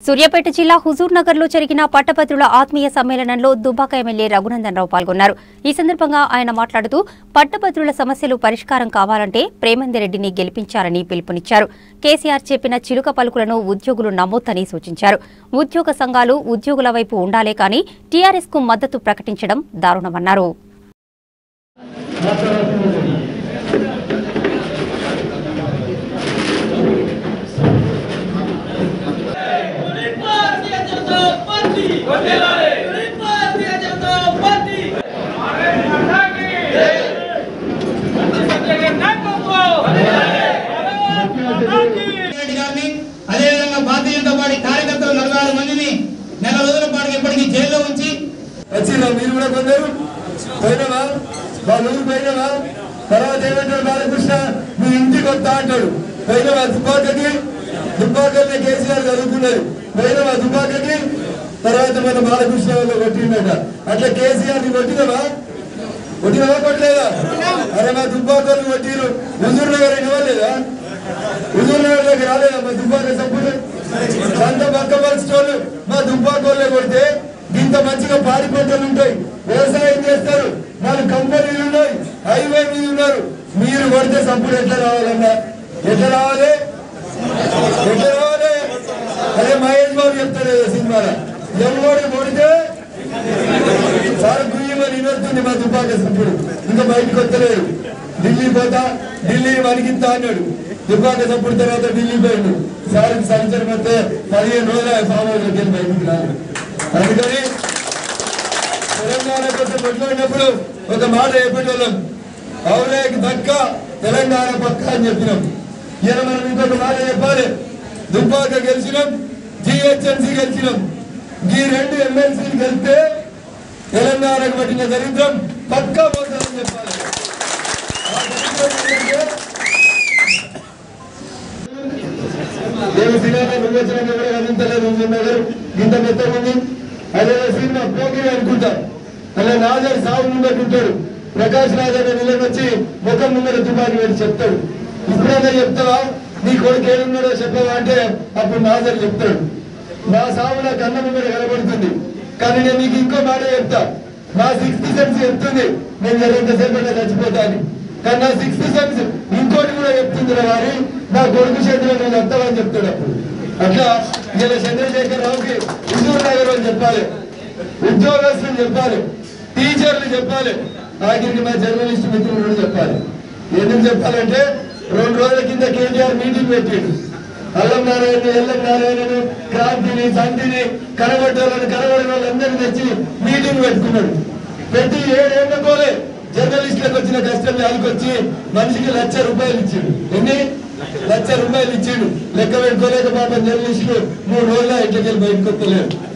సూర్యాపేట జిల్లా హుజూర్ నగర్ లో జరిగిన పట్టభద్రుల ఆత్మీయ సమ్మేళనంలో దుబ్బాక ఎమ్మెల్యే రఘునందన్ రావు పాల్గొన్నారు ఈ సందర్భంగా ఆయన మాట్లాడుతూ పట్టభద్రుల సమస్యలు పరిష్కారం కావాలంటే ప్రేమందిరెడ్డిని గెలిపించాలని పిలుపునిచ్చారు కేసీఆర్ చెప్పిన చిలుక పలుకులను ఉద్యోగులు నమ్మొద్దని సూచించారు ఉద్యోగ సంఘాలు ఉద్యోగుల వైపు ఉండాలే కానీ టీఆర్ఎస్ కు మద్దతు ప్రకటించడం దారుణమన్నారు భారతీయ జనతా పార్టీ భారతీయ జనతా పార్టీ రెడ్డి గారిని అదేవిధంగా భారతీయ జనతా పార్టీ కార్యకర్తలు నలభై ఆరు మందిని నెల రోజుల పాటు ఇప్పటికీ జైల్లో ఉంచి వచ్చిరా మీరు కూడా కొందరు పోయినవా వాళ్ళ ఊరు పోయినవా తర్వాత ఏమంటాడు బాలకృష్ణ మీ ఇంటికి వస్తా అంటాడు పోయినవా దుబ్బాకకి దుబ్బాకల్ని కేసీఆర్ చదువుకున్నారు పోయినవా దుబ్బాకకి తర్వాత మన బాలకృష్ణ వాళ్ళు కొట్టిండట అట్లా కేసీఆర్ ని కొట్టినవా కొట్టినవా కొట్టలేదా అరే మా దుబ్బాకలు కొట్టిరు హుజూర్ నగర్ ఇవ్వలేదా హుజూర్ నగర్ దగ్గర రాలేదా మా దుబ్బాక సభ్యులు అంత పక్క పరిస్థితులు మా దుబ్బాకోళ్ళే కొడితే ఇంత మంచిగా పాడి పంటలు ఉంటాయి వ్యవసాయం చేస్తారు నాలుగు కంపెనీలు ఉన్నాయి హైవే మీద ఉన్నారు మీరు కొడితే సప్పుడు ఎట్లా రావాలన్నా ఎట్లా రావాలి ఎట్లా రావాలి అదే మహేష్ బాబు చెప్తాడు కదా సినిమాలో ఎవరు కొడితే సార్ గుయ్యమని వినొస్తుంది మా దుబ్బాక సభ్యుడు ఇంకా బయటకు వస్తలేరు ఢిల్లీ పోతా ఢిల్లీ వణికిస్తా అన్నాడు దుబ్బాక సభ్యుడు తర్వాత ఢిల్లీ పోయిండు సార్ సంవత్సరం వస్తే పదిహేను రోజులు ఫామ్ హౌస్ వెళ్ళి బయటికి రాదు అందుకని తెలంగాణ కోసం కొట్లాడినప్పుడు ఒక మాట చెప్పేటోళ్ళం అవులేకి దక్క తెలంగాణ పక్క అని చెప్పినాం ఇలా మనం ఇంకొక మాట చెప్పాలి దుబ్బాక గెలిచినాం జిహెచ్ఎంసీ గెలిచినాం ఈ రెండు ఎమ్మెల్సీలు గెలిస్తే తెలంగాణకు పట్టిన దరిద్రం పక్కా పోతారని చెప్పాలి ఆ దరిద్రం ఏంటంటే నేను సినిమా నువ్వు వచ్చినాక కూడా కదించలేదు నగర్ ఇంత మెత్త ఉంది అదే సినిమా పోకిరి అనుకుంటా అలా నాజర్ సాగు ముంగట్టుంటాడు ప్రకాష్ రాజ్ అనే నిలబొచ్చి ముఖం ముంగట తుపాకి పెట్టి చెప్తాడు ఇప్పుడైనా చెప్తావా నీ కొడుకు ఏడున్నాడో చెప్పవా అంటే అప్పుడు నాజర్ చెప్తాడు నా సాగు నా కన్న ముంగట కనబడుతుంది కానీ నేను నీకు ఇంకో మాట చెప్తా నా సిక్స్త్ సెన్స్ చెప్తుంది నేను ఎంతసేపు చచ్చిపోతా అని కానీ నా సిక్స్త్ సెన్స్ ఇంకోటి కూడా చెప్తుంది రా వారి నా కొడుకు చేతిలో నేను వస్తావని చెప్తాడు అప్పుడు అట్లా ఇలా చంద్రశేఖర్ రావుకి హుజూర్ నగర్ అని చెప్పాలి ఉద్యోగస్తులు చెప్పాలి టీచర్లు చెప్పాలి ఆఖరికి మా జర్నలిస్ట్ మిత్రులు కూడా చెప్పాలి ఎందుకు చెప్పాలంటే రెండు రోజుల కింద కేటీఆర్ మీటింగ్ పెట్టిండు అల్లం నారాయణ ఎల్లం నారాయణను క్రాంతిని సంతిని కనబడ్డోళ్ళని కనబడిన వాళ్ళందరినీ తెచ్చి మీటింగ్ పెట్టుకున్నాడు పెట్టి ఏడేళ్లకోలే జర్నలిస్టులకు వచ్చిన కష్టం వచ్చి మనిషికి లక్ష రూపాయలు ఇచ్చిండు ఎన్ని లక్ష రూపాయలు ఇచ్చిండు లెక్క పెట్టుకోలేక పాపం జర్నలిస్టులు మూడు రోజుల ఇంటికి వెళ్ళి బయటకు వస్తలేరు